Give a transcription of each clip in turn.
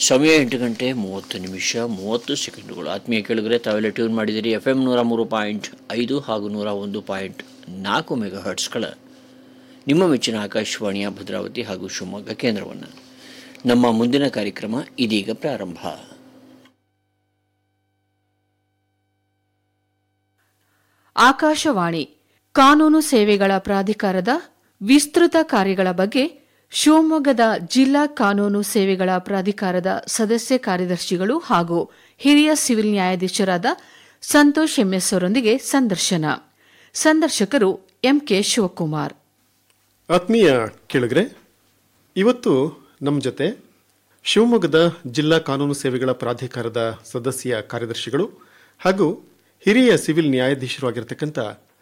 ಸಮಯ ಎಂಟು ಗಂಟೆ ಮೂವತ್ತು ನಿಮಿಷ ಮೂವತ್ತು ಸೆಕೆಂಡುಗಳು ಆತ್ಮೀಯ ಕೇಳಿದರೆ ತಾವೆಲ್ಲ ಟ್ಯೂನ್ ಮಾಡಿದಿರಿ ಎಫ್ ಎಮ್ ನೂರ ಮೂರು ಪಾಯಿಂಟ್ ಐದು ಹಾಗೂ ನೂರ ಒಂದು ಪಾಯಿಂಟ್ ನಾಲ್ಕು ಮೆಗಾ ಹರ್ಟ್ಸ್ಗಳ ನಿಮ್ಮ ಮೆಚ್ಚಿನ ಆಕಾಶವಾಣಿಯ ಭದ್ರಾವತಿ ಹಾಗೂ ಶಿವಮೊಗ್ಗ ಕೇಂದ್ರವನ್ನು ನಮ್ಮ ಮುಂದಿನ ಕಾರ್ಯಕ್ರಮ ಇದೀಗ ಪ್ರಾರಂಭ ಆಕಾಶವಾಣಿ ಕಾನೂನು ಸೇವೆಗಳ ಪ್ರಾಧಿಕಾರದ ವಿಸ್ತೃತ ಕಾರ್ಯಗಳ ಬಗ್ಗೆ ಶಿವಮೊಗ್ಗದ ಜಿಲ್ಲಾ ಕಾನೂನು ಸೇವೆಗಳ ಪ್ರಾಧಿಕಾರದ ಸದಸ್ಯ ಕಾರ್ಯದರ್ಶಿಗಳು ಹಾಗೂ ಹಿರಿಯ ಸಿವಿಲ್ ನ್ಯಾಯಾಧೀಶರಾದ ಸಂತೋಷ್ ಎಂಎಸ್ ಅವರೊಂದಿಗೆ ಸಂದರ್ಶನ ಸಂದರ್ಶಕರು ಎಂಕೆ ಶಿವಕುಮಾರ್ ಆತ್ಮೀಯ ಕೇಳಿದ್ರೆ ಇವತ್ತು ನಮ್ಮ ಜೊತೆ ಶಿವಮೊಗ್ಗದ ಜಿಲ್ಲಾ ಕಾನೂನು ಸೇವೆಗಳ ಪ್ರಾಧಿಕಾರದ ಸದಸ್ಯ ಕಾರ್ಯದರ್ಶಿಗಳು ಹಾಗೂ ಹಿರಿಯ ಸಿವಿಲ್ ನ್ಯಾಯಾಧೀಶರು ಆಗಿರ್ತಕ್ಕಂಥ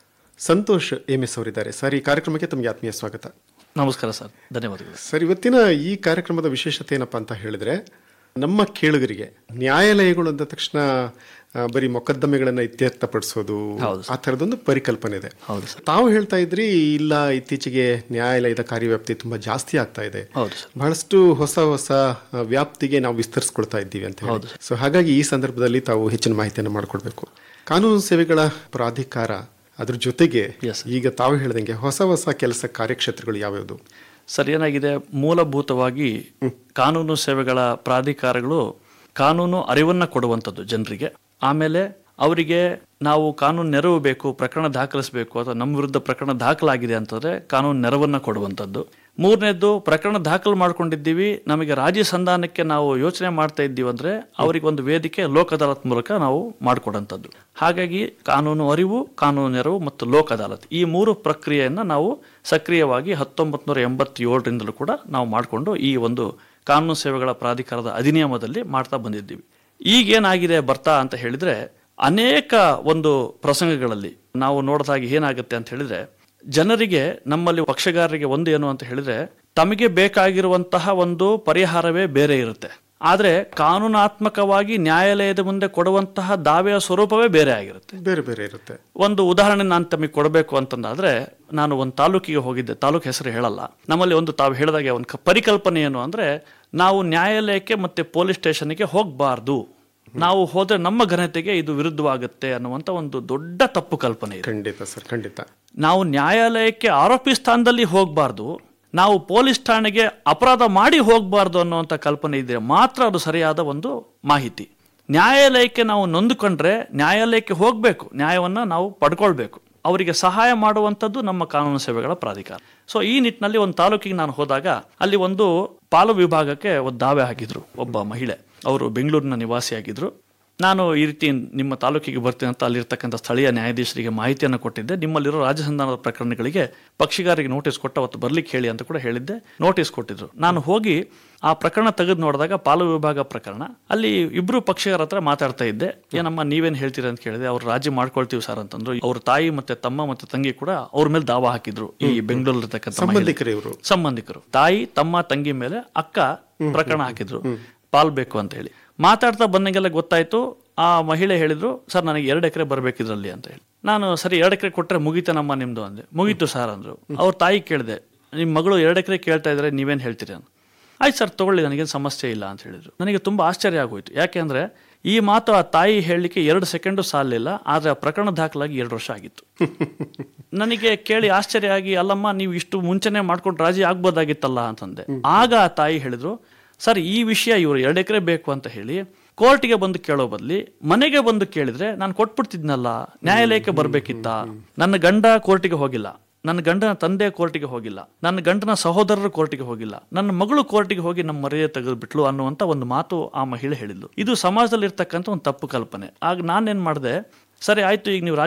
ಸಂತೋಷ್ ಎಂ ಎಸ್ ಅವರಿದ್ದಾರೆ ಸರ್ ಈ ಕಾರ್ಯಕ್ರಮಕ್ಕೆ ತಮಗೆ ಆತ್ಮೀಯ ಸ್ವಾಗತ ನಮಸ್ಕಾರ ಸರ್ ಧನ್ಯವಾದಗಳು ಸರ್ ಇವತ್ತಿನ ಈ ಕಾರ್ಯಕ್ರಮದ ವಿಶೇಷತೆ ಏನಪ್ಪಾ ಅಂತ ಹೇಳಿದ್ರೆ ನಮ್ಮ ಕೇಳುಗರಿಗೆ ನ್ಯಾಯಾಲಯಗಳು ಅಂದ ತಕ್ಷಣ ಆ, ಬರೀ ಮೊಕದ್ದಮೆಗಳನ್ನು ಇತ್ಯರ್ಥಪಡಿಸೋದು ಹೌದು ಆ ಥರದೊಂದು ಪರಿಕಲ್ಪನೆ ಇದೆ ಹೌದು ಸರ್ ತಾವು ಹೇಳ್ತಾ ಇದ್ರಿ ಇಲ್ಲ ಇತ್ತೀಚೆಗೆ ನ್ಯಾಯಾಲಯದ ಕಾರ್ಯವ್ಯಾಪ್ತಿ ತುಂಬಾ ಜಾಸ್ತಿ ಆಗ್ತಾ ಇದೆ ಹೌದು ಸರ್ ಬಹಳಷ್ಟು ಹೊಸ ಹೊಸ ಆ, ವ್ಯಾಪ್ತಿಗೆ ನಾವು ವಿಸ್ತರಿಸ್ಕೊಳ್ತಾ ಇದ್ದೀವಿ ಅಂತ ಹೌದು ಹೇಳಿ ಸೊ ಹಾಗಾಗಿ ಈ ಸಂದರ್ಭದಲ್ಲಿ ತಾವು ಹೆಚ್ಚಿನ ಮಾಹಿತಿಯನ್ನು ಮಾಡಿಕೊಡ್ಬೇಕು ಕಾನೂನು ಸೇವೆಗಳ ಪ್ರಾಧಿಕಾರ ಅದ್ರ ಜೊತೆಗೆ Yes, sir. ಈಗ ತಾವು ಹೇಳ್ದಂಗೆ ಹೊಸ ಹೊಸ ಕೆಲಸ ಕಾರ್ಯಕ್ಷೇತ್ರಗಳು ಯಾವ್ಯಾವುದು ಸರ್ ಏನಾಗಿದೆ ಮೂಲಭೂತವಾಗಿ ಕಾನೂನು ಸೇವೆಗಳ ಪ್ರಾಧಿಕಾರಗಳು ಕಾನೂನು ಅರಿವನ್ನು ಕೊಡುವಂಥದ್ದು ಜನರಿಗೆ ಆಮೇಲೆ ಅವರಿಗೆ ನಾವು ಕಾನೂನು ನೆರವು ಬೇಕು ಪ್ರಕರಣ ದಾಖಲಿಸಬೇಕು ಅಥವಾ ನಮ್ಮ ವಿರುದ್ಧ ಪ್ರಕರಣ ದಾಖಲಾಗಿದೆ ಅಂತಂದ್ರೆ ಕಾನೂನು ನೆರವನ್ನ ಕೊಡುವಂಥದ್ದು ಮೂರನೇದ್ದು ಪ್ರಕರಣ ದಾಖಲು ಮಾಡ್ಕೊಂಡಿದ್ದೀವಿ ನಮಗೆ ರಾಜಿ ಸಂಧಾನಕ್ಕೆ ನಾವು ಯೋಚನೆ ಮಾಡ್ತಾ ಇದ್ದೀವಿ ಅಂದ್ರೆ ಅವರಿಗೆ ಒಂದು ವೇದಿಕೆ ಲೋಕ ಅದಾಲತ್ ಮೂಲಕ ನಾವು ಮಾಡಿಕೊಡಂಥದ್ದು ಹಾಗಾಗಿ ಕಾನೂನು ಅರಿವು ಕಾನೂನು ನೆರವು ಮತ್ತು ಲೋಕ ಅದಾಲತ್ ಈ ಮೂರು ಪ್ರಕ್ರಿಯೆಯನ್ನು ನಾವು ಸಕ್ರಿಯವಾಗಿ ಹತ್ತೊಂಬತ್ತು ನೂರ ಎಂಬತ್ತೇಳರಿಂದಲೂ ಕೂಡ ನಾವು ಮಾಡಿಕೊಂಡು ಈ ಒಂದು ಕಾನೂನು ಸೇವೆಗಳ ಪ್ರಾಧಿಕಾರದ ಅಧಿನಿಯಮದಲ್ಲಿ ಮಾಡ್ತಾ ಬಂದಿದ್ದೀವಿ ಈಗೇನಾಗಿದೆ ಬರ್ತಾ ಅಂತ ಹೇಳಿದ್ರೆ ಅನೇಕ ಒಂದು ಪ್ರಸಂಗಗಳಲ್ಲಿ ನಾವು ನೋಡಿದಾಗ ಏನಾಗುತ್ತೆ ಅಂತ ಹೇಳಿದ್ರೆ ಜನರಿಗೆ ನಮ್ಮಲ್ಲಿ ಪಕ್ಷಗಾರರಿಗೆ ಒಂದು ಏನು ಅಂತ ಹೇಳಿದ್ರೆ ತಮಗೆ ಬೇಕಾಗಿರುವಂತಹ ಒಂದು ಪರಿಹಾರವೇ ಬೇರೆ ಇರುತ್ತೆ ಆದ್ರೆ ಕಾನೂನಾತ್ಮಕವಾಗಿ ನ್ಯಾಯಾಲಯದ ಮುಂದೆ ಕೊಡುವಂತಹ ದಾವೆಯ ಸ್ವರೂಪವೇ ಬೇರೆ ಆಗಿರುತ್ತೆ ಬೇರೆ ಬೇರೆ ಇರುತ್ತೆ ಒಂದು ಉದಾಹರಣೆ ನಾನು ತಮಗೆ ಕೊಡಬೇಕು ಅಂತಂದಾದ್ರೆ ನಾನು ಒಂದು ತಾಲೂಕಿಗೆ ಹೋಗಿದ್ದೆ ತಾಲೂಕು ಹೆಸರು ಹೇಳಲ್ಲ ನಮ್ಮಲ್ಲಿ ಒಂದು ತಾವು ಹೇಳಿದಾಗೆ ಒಂದು ಕ- ಪರಿಕಲ್ಪನೆ ಏನು ಅಂದ್ರೆ ನಾವು ನ್ಯಾಯಾಲಯಕ್ಕೆ ಮತ್ತೆ ಪೊಲೀಸ್ ಸ್ಟೇಷನ್ಗೆ ಹೋಗಬಾರ್ದು ನಾವು ಹೋದ್ರೆ ನಮ್ಮ ಘನತೆಗೆ ಇದು ವಿರುದ್ಧವಾಗುತ್ತೆ ಅನ್ನುವಂತ ಒಂದು ದೊಡ್ಡ ತಪ್ಪು ಕಲ್ಪನೆ ಇದೆ ಖಂಡಿತ ಸರ್ ಖಂಡಿತ ನಾವು ನ್ಯಾಯಾಲಯಕ್ಕೆ ಆರೋಪಿ ಸ್ಥಾನದಲ್ಲಿ ಹೋಗಬಾರ್ದು ನಾವು ಪೊಲೀಸ್ ಠಾಣೆಗೆ ಅಪರಾಧ ಮಾಡಿ ಹೋಗಬಾರ್ದು ಅನ್ನುವಂಥ ಕಲ್ಪನೆ ಇದ್ರೆ ಮಾತ್ರ ಅದು ಸರಿಯಾದ ಒಂದು ಮಾಹಿತಿ ನ್ಯಾಯಾಲಯಕ್ಕೆ ನಾವು ನೊಂದುಕೊಂಡ್ರೆ ನ್ಯಾಯಾಲಯಕ್ಕೆ ಹೋಗಬೇಕು ನ್ಯಾಯವನ್ನು ನಾವು ಪಡ್ಕೊಳ್ಬೇಕು ಅವರಿಗೆ ಸಹಾಯ ಮಾಡುವಂಥದ್ದು ನಮ್ಮ ಕಾನೂನು ಸೇವೆಗಳ ಪ್ರಾಧಿಕಾರ ಸೊ ಈ ನಿಟ್ಟಿನಲ್ಲಿ ಒಂದು ತಾಲೂಕಿಗೆ ನಾನು ಹೋದಾಗ ಅಲ್ಲಿ ಒಂದು ಪಾಲು ವಿಭಾಗಕ್ಕೆ ಒಂದು ದಾವೆ ಹಾಕಿದ್ರು ಒಬ್ಬ ಮಹಿಳೆ ಅವರು ಬೆಂಗಳೂರಿನ ನಿವಾಸಿಯಾಗಿದ್ರು ನಾನು ಈ ರೀತಿ ನಿಮ್ಮ ತಾಲೂಕಿಗೆ ಬರ್ತೀನಿ ಅಂತ ಅಲ್ಲಿರ್ತಕ್ಕಂಥ ಸ್ಥಳೀಯ ನ್ಯಾಯಾಧೀಶರಿಗೆ ಮಾಹಿತಿಯನ್ನು ಕೊಟ್ಟಿದ್ದೆ ನಿಮ್ಮಲ್ಲಿರೋ ರಾಜಸಂಧಾನದ ಪ್ರಕರಣಗಳಿಗೆ ಪಕ್ಷಿಗಾರಿಗೆ ನೋಟಿಸ್ ಕೊಟ್ಟು ಅವತ್ತು ಬರ್ಲಿಕ್ಕೆ ಹೇಳಿ ಅಂತ ಕೂಡ ಹೇಳಿದ್ದೆ ನೋಟಿಸ್ ಕೊಟ್ಟಿದ್ರು ನಾನು ಹೋಗಿ ಆ ಪ್ರಕರಣ ತೆಗೆದು ನೋಡಿದಾಗ ಪಾಲು ವಿಭಾಗ ಪ್ರಕರಣ ಅಲ್ಲಿ ಇಬ್ರು ಪಕ್ಷಗಾರ ಹತ್ರ ಮಾತಾಡ್ತಾ ಇದ್ದೆ ಏನಮ್ಮ ನೀವೇನ್ ಹೇಳ್ತೀರಿ ಅಂತ ಕೇಳಿದೆ ಅವ್ರು ರಾಜಿ ಮಾಡ್ಕೊಳ್ತೀವಿ ಸರ್ ಅಂತಂದ್ರು ಅವ್ರ ತಾಯಿ ಮತ್ತೆ ತಮ್ಮ ಮತ್ತೆ ತಂಗಿ ಕೂಡ ಅವ್ರ ಮೇಲೆ ದಾವ ಹಾಕಿದ್ರು ಈ ಬೆಂಗಳೂರಲ್ಲಿರ್ತಕ್ಕಂಥ ಮಹಿಳೆ. ಸಂಬಂಧಿಕರು ಇವರು ಸಂಬಂಧಿಕರು ತಾಯಿ ತಮ್ಮ ತಂಗಿ ಮೇಲೆ ಅಕ್ಕ ಪ್ರಕರಣ ಹಾಕಿದ್ರು ಪಾಲ್ ಬೇಕು ಅಂತ ಹೇಳಿ ಮಾತಾಡ್ತಾ ಬಂದಂಗೆಲ್ಲ ಗೊತ್ತಾಯ್ತು ಆ ಮಹಿಳೆ ಹೇಳಿದ್ರು ಸರ್ ನನಗೆ ಎರಡು ಎಕರೆ ಬರ್ಬೇಕಿದ್ರಲ್ಲಿ ಅಂತ ಹೇಳಿ ನಾನು ಸರಿ ಎರಡು ಎಕರೆ ಕೊಟ್ರೆ ಮುಗಿತನಮ್ಮ ನಿಮ್ದು ಅಂದೆ ಮುಗೀತು ಸರ್ ಅಂದ್ರು ಅವ್ರ ತಾಯಿ ಕೇಳಿದೆ ನಿಮ್ಮ ಮಗಳು ಎರಡು ಎಕರೆ ಕೇಳ್ತಾ ಇದ್ರೆ ನೀವೇನು ಹೇಳ್ತೀರಿ ಅಂತ ಆಯ್ತು ಸರ್ ತಗೊಳ್ಳಿ ನನಗೇನು ಸಮಸ್ಯೆ ಇಲ್ಲ ಅಂತ ಹೇಳಿದ್ರು ನನಗೆ ತುಂಬಾ ಆಶ್ಚರ್ಯ ಆಗೋಯ್ತು ಯಾಕೆಂದ್ರೆ ಈ ಮಾತು ಆ ತಾಯಿ ಹೇಳಲಿಕ್ಕೆ ಎರಡು ಸೆಕೆಂಡು ಸಾಲಿಲ್ಲ ಆದ್ರೆ ಆ ಪ್ರಕರಣ ದಾಖಲಾಗಿ ಎರಡು ವರ್ಷ ಆಗಿತ್ತು ನನಗೆ ಕೇಳಿ ಆಶ್ಚರ್ಯ ಆಗಿ ಅಲ್ಲಮ್ಮ ನೀವು ಇಷ್ಟು ಮುಂಚೆನೆ ಮಾಡ್ಕೊಂಡು ರಾಜಿ ಆಗ್ಬೋದಾಗಿತ್ತಲ್ಲ ಅಂತಂದೆ ಆಗ ಆ ತಾಯಿ ಹೇಳಿದ್ರು ಸರ್ ಈ ವಿಷಯ ಇವರು ಎರಡು ಎಕರೆ ಬೇಕು ಅಂತ ಹೇಳಿ ಕೋರ್ಟ್ಗೆ ಬಂದು ಕೇಳೋ ಬದಲಿ ಮನೆಗೆ ಬಂದು ಕೇಳಿದ್ರೆ ನಾನು ಕೊಟ್ಬಿಡ್ತಿದ್ನಲ್ಲ ನ್ಯಾಯಾಲಯಕ್ಕೆ ಬರ್ಬೇಕಿತ್ತ ನನ್ನ ಗಂಡ ಕೋರ್ಟಿಗೆ ಹೋಗಿಲ್ಲ ನನ್ನ ಗಂಡನ ತಂದೆ ಕೋರ್ಟಿಗೆ ಹೋಗಿಲ್ಲ ನನ್ನ ಗಂಡನ ಸಹೋದರರು ಕೋರ್ಟಿಗೆ ಹೋಗಿಲ್ಲ ನನ್ನ ಮಗಳು ಕೋರ್ಟಿಗೆ ಹೋಗಿ ನಮ್ಮ ಮರ್ಯಾದೆ ತೆಗೆದುಬಿಟ್ಲು ಅನ್ನುವಂತ ಒಂದು ಮಾತು ಆ ಮಹಿಳೆ ಹೇಳಿದ್ಲು ಇದು ಸಮಾಜದಲ್ಲಿ ಇರ್ತಕ್ಕಂಥ ಒಂದು ತಪ್ಪು ಕಲ್ಪನೆ ಆಗ ನಾನೇನ್ ಮಾಡಿದೆ ಸರಿ ಆಯ್ತು ಈಗ ನೀವು